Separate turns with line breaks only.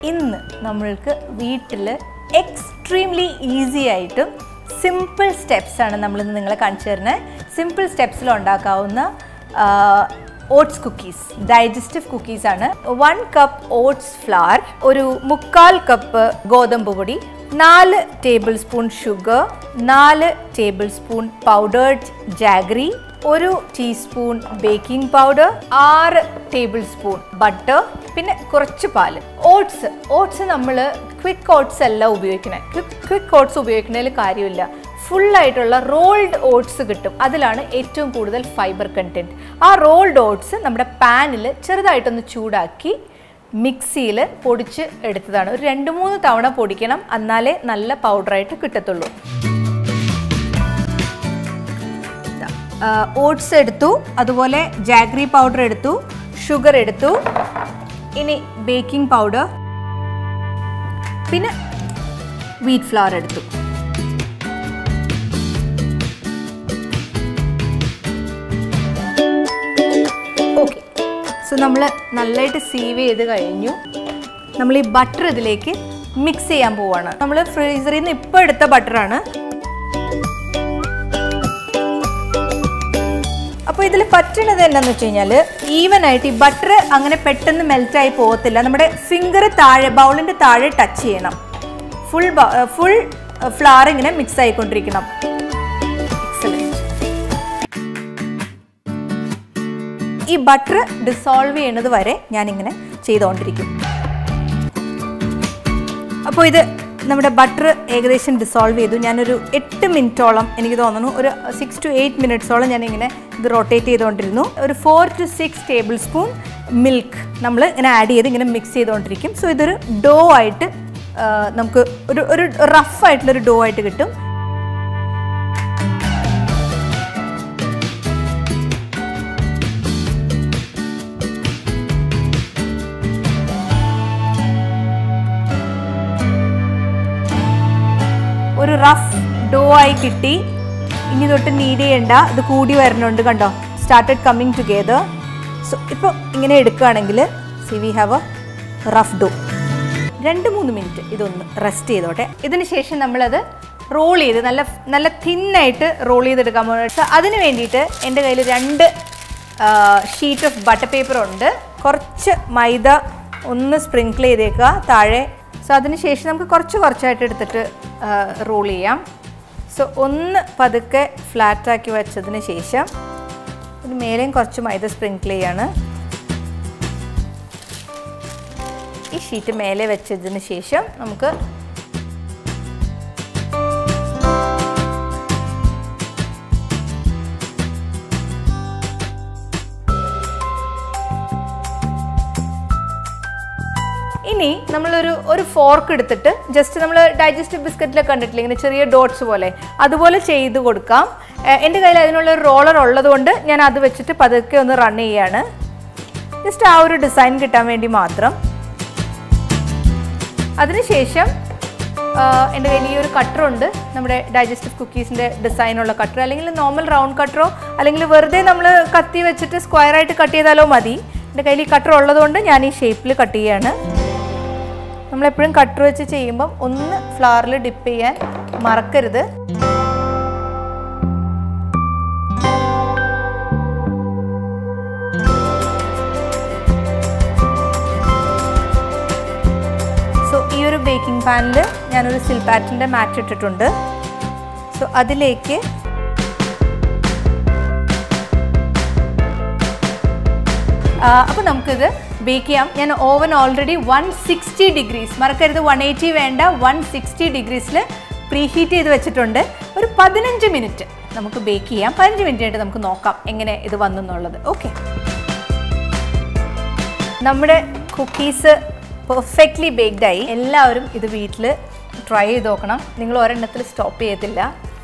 ഇന്ന് നമ്മൾക്ക് വീട്ടിൽ എക്സ്ട്രീംലി ഈസി ആയിട്ടും സിമ്പിൾ സ്റ്റെപ്സ് ആണ് നമ്മൾ ഇന്ന് നിങ്ങളെ കാണിച്ചു തരുന്നത് സിമ്പിൾ സ്റ്റെപ്സിൽ ഉണ്ടാക്കാവുന്ന ഓട്സ് കുക്കീസ് ഡൈജസ്റ്റീവ് കുക്കീസ് ആണ് വൺ കപ്പ് ഓട്സ് ഫ്ലവർ ഒരു മുക്കാൽ കപ്പ് ഗോതമ്പ് പൊടി നാല് ടേബിൾ സ്പൂൺ ഷുഗർ നാല് ടേബിൾ സ്പൂൺ പൗഡേർഡ് ജാഗ്രി ഒരു ടീസ്പൂൺ ബേക്കിംഗ് പൗഡർ ആറ് ടേബിൾ സ്പൂൺ ബട്ടർ പിന്നെ കുറച്ച് പാല് ഓട്സ് ഓട്സ് നമ്മൾ ക്വിക്ക് ഓട്സ് അല്ല ഉപയോഗിക്കണേ ക്വിക്ക് ഓട്സ് ഉപയോഗിക്കുന്നതിൽ കാര്യമില്ല ഫുൾ ആയിട്ടുള്ള റോൾഡ് ഓട്സ് കിട്ടും അതിലാണ് ഏറ്റവും കൂടുതൽ ഫൈബർ കണ്ടന്റ് ആ റോൾഡ് ഓട്സ് നമ്മുടെ പാനിൽ ചെറുതായിട്ടൊന്ന് ചൂടാക്കി മിക്സിയിൽ പൊടിച്ച് എടുത്തതാണ് ഒരു രണ്ട് മൂന്ന് തവണ പൊടിക്കണം എന്നാലേ നല്ല പൗഡറായിട്ട് കിട്ടത്തുള്ളൂ ഓട്സ് എടുത്തു അതുപോലെ ജാഗ്രി പൗഡർ എടുത്തു ഷുഗർ എടുത്തു ഇനി ബേക്കിംഗ് പൗഡർ പിന്നെ വീറ്റ് ഫ്ലവർ എടുത്തു ഓക്കെ സോ നമ്മൾ നല്ലതായിട്ട് സീവ് ചെയ്ത് കഴിഞ്ഞു നമ്മൾ ഈ ബട്ടർ ഇതിലേക്ക് മിക്സ് ചെയ്യാൻ പോവാണ് നമ്മൾ ഫ്രീസറിൽ നിന്ന് ഇപ്പോൾ എടുത്ത ബട്ടറാണ് അപ്പോൾ ഇതിൽ പറ്റണത് എന്താണെന്ന് വെച്ച് കഴിഞ്ഞാൽ ഈവൻ ആയിട്ട് ഈ ബട്ടർ അങ്ങനെ പെട്ടെന്ന് മെൽറ്റായി പോകത്തില്ല നമ്മുടെ ഫിംഗർ താഴെ ബൗളിൻ്റെ താഴെ ടച്ച് ചെയ്യണം ഫുൾ ഫുൾ ഫ്ലവർ ഇങ്ങനെ മിക്സ് ആയിക്കൊണ്ടിരിക്കണം എക്സലൻറ്റ് ഈ ബട്ടർ ഡിസോൾവ് ചെയ്യണത് വരെ ഞാനിങ്ങനെ ചെയ്തുകൊണ്ടിരിക്കും അപ്പോൾ ഇത് നമ്മുടെ ബട്ടർ ഏകദേശം ഡിസോൾവ് ചെയ്തു ഞാനൊരു എട്ട് മിനിറ്റോളം എനിക്ക് തോന്നുന്നു ഒരു സിക്സ് ടു എയ്റ്റ് മിനിറ്റ്സോളം ഞാനിങ്ങനെ ഇത് റൊട്ടേറ്റ് ചെയ്തുകൊണ്ടിരുന്നു ഒരു four to six tablespoon milk നമ്മൾ ഇങ്ങനെ ആഡ് ചെയ്ത് ഇങ്ങനെ മിക്സ് ചെയ്തുകൊണ്ടിരിക്കും സോ ഇതൊരു ഡോ ആയിട്ട് ആ, നമുക്ക് ഒരു ഒരു റഫ് ആയിട്ടുള്ളൊരു ഡോ ആയിട്ട് കിട്ടും ഒരു റഫ് ഡോ ആയി കിട്ടി ഇനി തൊട്ട് നീഡ് ചെയ്യണ്ട ഇത് കൂടി വരണുണ്ട് കണ്ടോ സ്റ്റാർട്ടഡ് കമ്മിങ് ടുഗെദർ സോ ഇപ്പോൾ ഇങ്ങനെ എടുക്കുകയാണെങ്കിൽ see we have a rough dough രണ്ട് മൂന്ന് മിനിറ്റ് ഇതൊന്ന് റെസ്റ്റ് ചെയ്തോട്ടെ ഇതിന് ശേഷം നമ്മളത് റോൾ ചെയ്ത് നല്ല നല്ല തിന്നായിട്ട് റോൾ ചെയ്തെടുക്കാൻ പോകുന്നത് അതിന് വേണ്ടിയിട്ട് എൻ്റെ കയ്യിൽ രണ്ട് ഷീറ്റ് ഓഫ് ബട്ടർ പേപ്പർ ഉണ്ട് കുറച്ച് മൈദ ഒന്ന് സ്പ്രിങ്കിൾ ചെയ്തേക്കുക താഴെ സോ അതിന് ശേഷം നമുക്ക് കുറച്ച് കുറച്ചായിട്ട് എടുത്തിട്ട് റോൾ ചെയ്യാം സോ ഒന്ന് പതുക്കെ ഫ്ലാറ്റാക്കി വെച്ചതിന് ശേഷം ഇതിന് മേലെയും കുറച്ച് മൈദ സ്പ്രിങ്കിൾ ചെയ്യാണ് ഈ ഷീറ്റ് മേലെ വെച്ചതിന് ശേഷം നമുക്ക് ഇനി നമ്മളൊരു ഒരു ഫോർക്ക് എടുത്തിട്ട് ജസ്റ്റ് നമ്മൾ ഡൈജസ്റ്റീവ് ബിസ്ക്കറ്റിലൊക്കെ കണ്ടിട്ടില്ല ഇങ്ങനെ ചെറിയ ഡോട്ട്സ് പോലെ അതുപോലെ ചെയ്ത് കൊടുക്കാം ഏഹ് എൻ്റെ കയ്യിൽ അതിനുള്ള ഒരു റോളർ ഉള്ളതുകൊണ്ട് ഞാൻ അത് വെച്ചിട്ട് പതുക്കെ ഒന്ന് റൺ ചെയ്യാണ് ജസ്റ്റ് ആ ഒരു ഡിസൈൻ കിട്ടാൻ വേണ്ടി മാത്രം അതിനുശേഷം ആഹ് എൻ്റെ കയ്യിൽ ഈ ഒരു കട്ടറുണ്ട് നമ്മുടെ ഡൈജസ്റ്റീവ് കുക്കീസിൻ്റെ ഡിസൈനുള്ള കട്ടർ അല്ലെങ്കിൽ നോർമൽ റൗണ്ട് കട്ടറോ അല്ലെങ്കിൽ വെറുതെ നമ്മൾ കത്തി വെച്ചിട്ട് സ്ക്വയർ ആയിട്ട് കട്ട് ചെയ്താലോ മതി എൻ്റെ കയ്യിൽ ഈ കട്ടർ ഉള്ളതുകൊണ്ട് ഞാൻ ഈ ഷേപ്പിൽ കട്ട് ചെയ്യാണ് നമ്മളെപ്പോഴും കട്ടർ വെച്ച് ചെയ്യുമ്പം ഒന്ന് ഫ്ലവറിൽ ഡിപ്പ് ചെയ്യാൻ മറക്കരുത് സോ ഈ ഒരു ബേക്കിംഗ് പാനിൽ ഞാനൊരു സിൽപാറ്റിൻ്റെ മാറ്റ് ഇട്ടിട്ടുണ്ട് സോ അതിലേക്ക് അപ്പോൾ നമുക്കിത് ബേക്ക് ചെയ്യാം ഞാൻ oven already one sixty degrees മറക്കരുത് വൺ എയ്റ്റി വേണ്ട വൺ സിക്സ്റ്റി ഡിഗ്രീസിൽ പ്രീ ഹീറ്റ് ചെയ്ത് വെച്ചിട്ടുണ്ട് ഒരു പതിനഞ്ച് മിനിറ്റ് നമുക്ക് ബേക്ക് ചെയ്യാം പതിനഞ്ച് മിനിറ്റ് ആയിട്ട് നമുക്ക് നോക്കാം എങ്ങനെ ഇത് വന്നു എന്നുള്ളത് ഓക്കെ നമ്മുടെ കുക്കീസ് പെർഫെക്റ്റ്ലി ബേക്ക്ഡ് ആയി എല്ലാവരും ഇത് വീട്ടിൽ ട്രൈ ചെയ്ത് നോക്കണം നിങ്ങൾ ഒരെണ്ണത്തിൽ സ്റ്റോപ്പ് ചെയ്യത്തില്ല